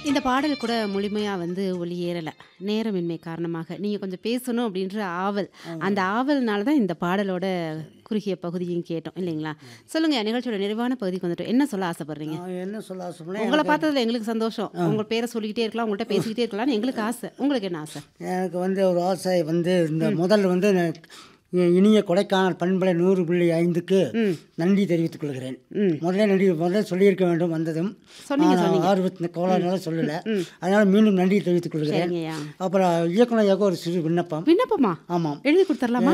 இந்த பாடல் கூட முழுமையா வந்து ஒளியேறல. நேரமின்மை காரணமாக. நீங்க கொஞ்சம் பேசணும் அப்படின்ற ஆவல். அந்த ஆவல்னால தான் இந்த பாடலோட குறுகிய பகுதியும் கேட்டோம் இல்லைங்களா? சொல்லுங்க நிகழ்ச்சியோட நிறைவான பகுதிக்கு வந்துட்டோம். என்ன சொல்ல ஆசைப்படுறீங்க? நான் என்ன சொல்ல ஆசைப்படுறேன் உங்கள எனக்கு பார்த்ததுல எங்களுக்கு சந்தோஷம். உங்க பேர சொல்லிக்கிட்டே இருக்கலாம், உங்கள்ட்ட பேசிக்கிட்டே இருக்கலாம்னு எங்களுக்கு ஆசை. உங்களுக்கு என்ன ஆசை? எனக்கு வந்து ஒரு ஆசை வந்து இந்த முதல்ல வந்து நான் இ- இனிய கொடைக்கானல் பண்பலை நூறு புள்ளி ஐந்துக்கு ம். நன்றி தெரிவித்துக் கொள்கிறேன் ம். முதல்ல நன்றி முதல்ல சொல்லியிருக்க வேண்டும் வந்ததும் சொன்னீங்க, ஆனால் சொன்னீங்க. ஆர்வத்தின் கோளாறுனால சொல்லலை அதனால் மீண்டும் நன்றி தெரிவித்துக் கொள்கிறேன் சரிங்கய்யா. அப்புறம் இயக்குனராக ஒரு சிறு விண்ணப்பம் விண்ணப்பமா? ஆமாம் எழுதி கொடுத்துடலாமா?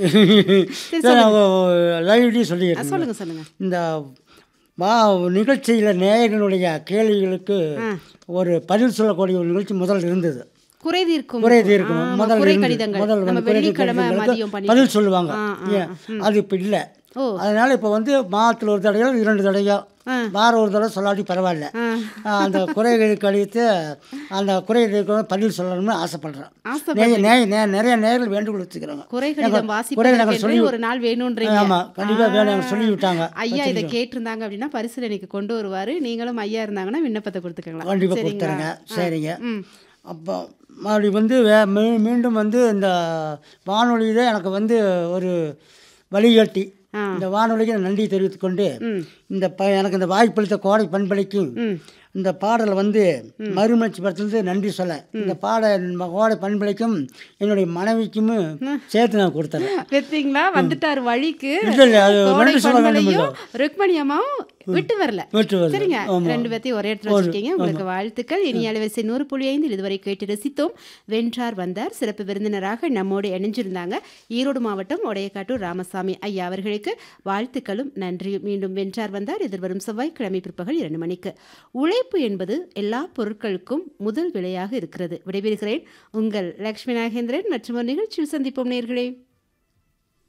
லைவ்லேயும் ஆ, சொல்லியிருக்கேன் சொல்லுங்க சொல்லுங்க. இந்த வா நிகழ்ச்சியில் நேயர்களுடைய கேள்விகளுக்கு ஒரு பதில் சொல்லக்கூடிய ஒரு நிகழ்ச்சி முதல்ல இருந்தது குறை தீர்க்கும் குறை தீர்க்கும் ஆமா, முதல் குறை இருந்து- கடிதங்கள் முதல் நம்ம வந்து குறை வெள்ளிக்கிழமை கடிதங்களுக்கு மதியம் பண்ணி பதில் சொல்லுவாங்க ஆ, ஆ, ஏன், அது இப்போ இல்லை ஓ அதனால இப்போ வந்து மாதத்தில் ஒரு தடவையோ இரண்டு தடவையோ ஆ. வாரம் ஒரு தடவை சொல்லாட்டி பரவாயில்ல ஆ. ஆ, அந்த குறைகளுக்கு அழித்து அந்த குறைகளுக்கு பதில் சொல்லணும்னு ஆசைப்படுறேன் ஆசை நே- நே- நே- நிறைய நேர்கள் வேண்டுகோள் வச்சுக்கிறாங்க குறை கடிதம் குறைகள் வாசிப்பதற்கு நாங்கள் சொல்லி ஒரு நாள் வேணும்ன்றீங்க ஆமாம் கண்டிப்பாக வேணும் அவங்க சொல்லி விட்டாங்க ஐயா இதை கேட்டிருந்தாங்க அப்படின்னா பரிசீலனைக்கு கொண்டு வருவாரு நீங்களும் ஐயா இருந்தாங்கன்னா விண்ணப்பத்தை கொடுத்துக்கலாம் கண்டிப்பாக சரிங்களா? கொடுத்துருங்க சரிங்க ம் அப்போ மறுபடி வந்து வே மீ- மீண்டும் வந்து இந்த வானொலியில் எனக்கு வந்து ஒரு வழிகாட்டி ஆ. இந்த வானொலிக்கு நான் நன்றி தெரிவித்துக் கொண்டு ம் இந்த ப எனக்கு இந்த வாய்ப்பளித்த கோடை பண்பலைக்கும் ம் இந்த பாடல் வந்து மறுமலர்ச்சி படத்துலேருந்து நன்றி சொல்ல இந்த பாடல் கோடை பண்பலைக்கும் என்னுடைய மனைவிக்கும் சேர்த்து நான் கொடுத்துறேன் வெத்தீங்களா வந்துட்டாரு வழிக்கு இல்லை இல்லை அது கோடை நன்றி சொல்ல வேண்டும் பண்பலையும் ருக்மணி அம்மாவும் விட்டு வரல விட்டு வருது. சரிங்க ஆமா. ரெண்டு பேர்த்தையும் ஒரே இடத்துல வச்சுட்டீங்க உங்களுக்கு வாழ்த்துக்கள் இனி அலைவரிசை நூறு புள்ளி ஐந்து இதுவரை கேட்டு ரசித்தோம் வென்றார் வந்தார் சிறப்பு விருந்தினராக நம்மோடு இணைஞ்சிருந்தாங்க ஈரோடு மாவட்டம் ஒடையக்காட்டூர் ராமசாமி ஐயா அவர்களுக்கு வாழ்த்துக்களும் நன்றியும் மீண்டும் வென்றார் வந்தார் எதிர்வரும் செவ்வாய்க்கிழமை பிற்பகல் இரண்டு மணிக்கு உழைப்பு என்பது எல்லா பொருட்களுக்கும் முதல் விலையாக இருக்கிறது விடைபெறுகிறேன் உங்கள் லக்ஷ்மி நாகேந்திரன் மற்றும் ஒரு நிகழ்ச்சியில் சந்திப்போம் நேர்களே